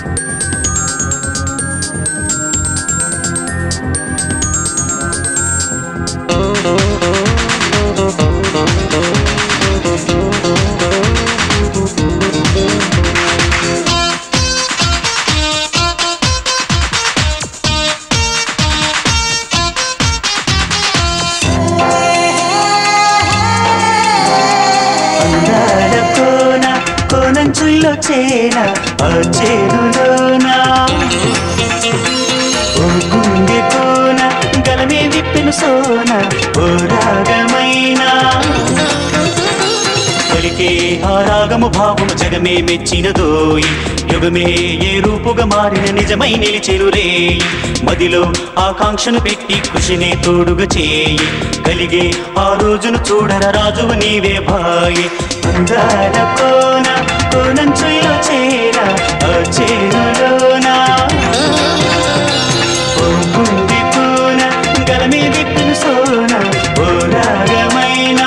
అందాల కోన కోనంచుల్లో చేన ఆ చేనులోన ఓ గుండె కోన గలమే విప్పెను సోన ఓ రాగమైనా పలికే ఆ రాగము భావము జగమే మెచ్చినదోయి యుగమే ఏ రూపుగా మారిన నిజమై నిలిచెను రే మదిలో ఆకాంక్షను పెట్టి కృషినే తోడుగా చేయి కలిగే ఆ రోజును చూడర రాజువు నీవే భాయి అందాల కోన కోనంచులో చేర ఆ చేనులోనా ఓ గుండె కోన గలమే విప్పును సోన ఓ రాగమైనా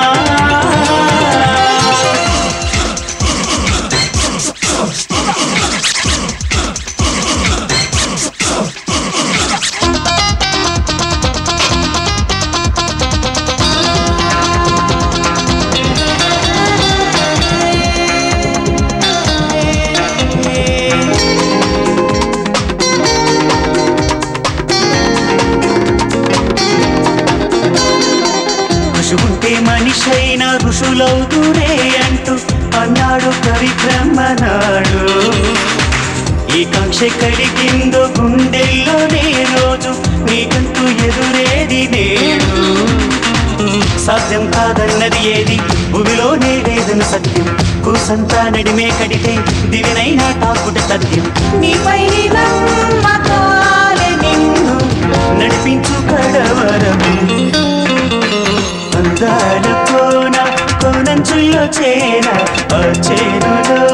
ఋషి ఉంటే మనిషైన ఋషులవుతురే అంటూ అన్నాడు కవి బ్రహ్మనాడు ఈ కాంక్ష కలిగిందో గుండెల్లోనే రోజు నీకంటూ ఎదురేది నేడు సాధ్యం కాదన్నది ఏది భూమిలోనే లేదని సత్యం కూసంతా నడిమే కడితే దివినైనా తాకుట సత్యం నీపై నమ్మకాలే నిన్ను నడిపించు కడవరము అందాల కోన కోనంచుల్లో చేన ఆ చేనులో